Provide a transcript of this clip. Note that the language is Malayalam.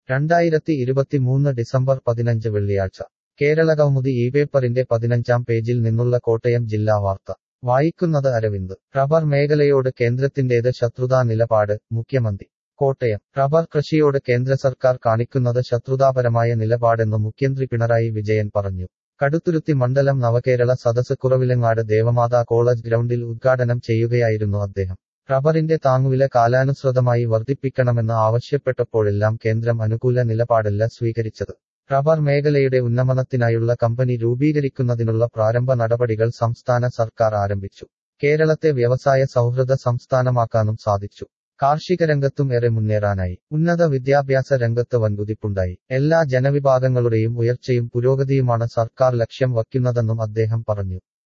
രണ്ടായിരത്തി ഇരുപത്തിമൂന്ന് ഡിസംബർ പതിനഞ്ച് വെള്ളിയാഴ്ച കേരളകൗമുദി ഈ പേപ്പറിന്റെ പതിനഞ്ചാം പേജിൽ നിന്നുള്ള കോട്ടയം ജില്ലാ വാർത്ത വായിക്കുന്നത് അരവിന്ദ് റബ്ബർ മേഖലയോട് കേന്ദ്രത്തിന്റേത് ശത്രുതാ നിലപാട് മുഖ്യമന്ത്രി കോട്ടയം റബ്ബർ കൃഷിയോട് കേന്ദ്ര സർക്കാർ കാണിക്കുന്നത് ശത്രുതാപരമായ നിലപാടെന്ന് മുഖ്യമന്ത്രി പിണറായി വിജയൻ പറഞ്ഞു കടുത്തുരുത്തി മണ്ഡലം നവകേരള സദസ് കുറവിലങ്ങാട് ദേവമാതാ കോളേജ് ഗ്രൗണ്ടിൽ ഉദ്ഘാടനം ചെയ്യുകയായിരുന്നു അദ്ദേഹം റബ്ബറിന്റെ താങ്ങുവില കാലാനുസൃതമായി വർദ്ധിപ്പിക്കണമെന്ന് ആവശ്യപ്പെട്ടപ്പോഴെല്ലാം കേന്ദ്രം അനുകൂല നിലപാടല്ല സ്വീകരിച്ചത് റബ്ബർ മേഖലയുടെ ഉന്നമനത്തിനായുള്ള കമ്പനി രൂപീകരിക്കുന്നതിനുള്ള പ്രാരംഭ നടപടികൾ സംസ്ഥാന സർക്കാർ ആരംഭിച്ചു കേരളത്തെ വ്യവസായ സൗഹൃദ സംസ്ഥാനമാക്കാനും സാധിച്ചു കാർഷിക രംഗത്തും ഏറെ മുന്നേറാനായി ഉന്നത വിദ്യാഭ്യാസ രംഗത്ത് വൻകുതിപ്പുണ്ടായി എല്ലാ ജനവിഭാഗങ്ങളുടെയും ഉയർച്ചയും പുരോഗതിയുമാണ് സർക്കാർ ലക്ഷ്യം വയ്ക്കുന്നതെന്നും അദ്ദേഹം പറഞ്ഞു